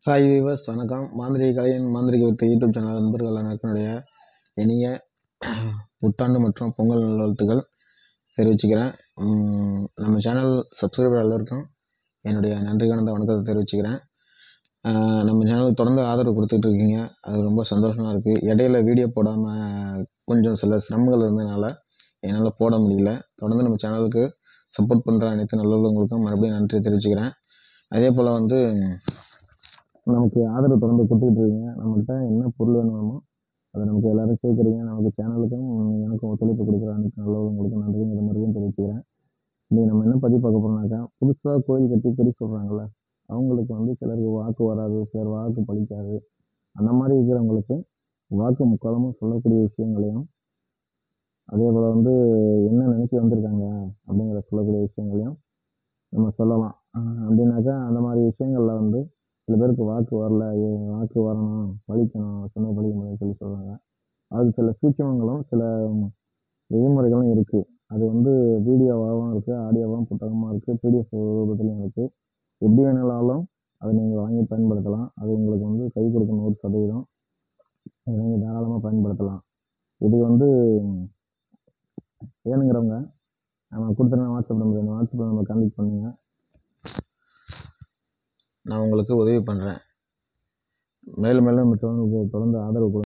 hi viewers வணக்கம் மாந்திரிக கலையின் மாந்திரிக வித்து யூடியூப் சேனல் நண்பர்கள் அனைவருக்கும் என்னுடைய இனிய புத்தாண்டு மற்றும் பொங்கல் நல்வாழ்த்துக்கள் தெரிவிச்சுக்கிறேன் உம், நம்ம சேனல் சப்ஸ்கிரைபர் எல்லாருக்கும் என்னுடைய நன்றி கலந்த வணக்கத்தை தெரிவிச்சுக்கிறேன் ஆஹ், நம்ம சேனலுக்கு தொடர்ந்து ஆதரவு கொடுத்துட்டு இருக்கீங்க அது ரொம்ப சந்தோஷமாக இருக்குது இடையில வீடியோ போடாமல் கொஞ்சம் சில சிரமங்கள் இருந்ததுனால என்னால் போட முடியல தொடர்ந்து நம்ம சேனலுக்கு சப்போர்ட் பண்ணுற அனைத்து நல்லவங்களுக்கும் மறுபடியும் நன்றி தெரிவிச்சுக்கிறேன் அதே போல் வந்து நமக்கு ஆதரவு தொடர்ந்து கொடுத்துக்கிட்டு இருக்கீங்க நம்மகிட்ட என்ன பொருள் வேணுமோ அதை நமக்கு எல்லாரும் கேட்குறீங்க நமக்கு சேனலுக்கும் எனக்கும் ஒத்துழைப்பு கொடுக்குற அனைத்து நல்லவங்களுக்கும் நன்றிங்கிற மாதிரியும் தெரிவிச்சுக்கிறேன் இன்றைக்கி நம்ம என்ன பதிவு பார்க்க போகிறோம்னாக்கா புதுசாக கோயில் கட்டி குறி சொல்கிறாங்கல்ல அவங்களுக்கு வந்து சிலருக்கு வாக்கு வராது சிலர் வாக்கு பலிக்காது அந்த மாதிரி இருக்கிறவங்களுக்கு வாக்கு முக்காலமும் சொல்லக்கூடிய விஷயங்களையும் அதே போல் வந்து என்ன நினச்சி வந்திருக்காங்க அப்படிங்கிற சொல்லக்கூடிய விஷயங்களையும் நம்ம சொல்லலாம் ஆஹ் அப்படின்னாக்கா அந்த மாதிரி விஷயங்களில் வந்து சில பேருக்கு வாக்கு வரல ஏ வாக்கு வரணும் பழிக்கணும் சொன்ன பழிக்க முடியும்னு சொல்லி சொல்கிறாங்க அது சில சூட்சமங்களும் சில விதிமுறைகளும் இருக்குது அது வந்து வீடியோவாகவும் இருக்குது ஆடியோவாகவும் புத்தகமாக இருக்குது பிடிஎஃப் ரூபத்துலையும் இருக்குது எப்படி வேணாலும் அதை நீங்கள் வாங்கி பயன்படுத்தலாம் அது உங்களுக்கு வந்து கை கொடுக்கும் நூறு சதவீதம் இதை நீங்கள் தாராளமாக பயன்படுத்தலாம் இது வந்து வேணுங்கிறவங்க நம்ம கொடுத்துருந்த வாட்ஸ்அப் நம்பர் அந்த வாட்ஸ்அப்பில் நம்ம கான்டெக்ட் பண்ணுங்கள் நான் உங்களுக்கு உதவி பண்ணுறேன் மேலும் மேலும் நம்ம சேனலுக்கு தொடர்ந்து ஆதரவு கொடுங்க